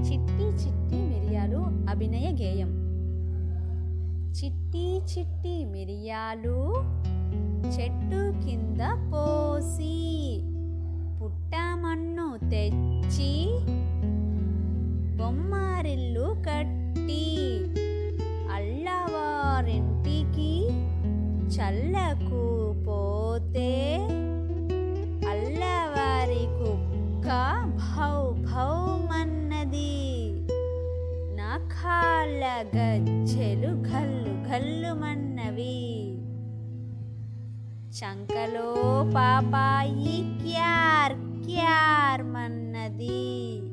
చిట్టి చిట్టి మిరియాలు అభినయ గేయం చిట్టి చిట్టి మిరియాలు చెట్టు కింద పోసి పుట్టమన్ను తెచ్చి బొమ్మారిల్లు కట్టి అల్లవారింటికి చల్లకు పోతే అల్లవారి కుక్క భౌ భౌమన్నది నఖాల గజ్జెలు గల్లు గల్లుమన్నవి చంకలో పాపాయి క్యార్ క్యార్ మన్నది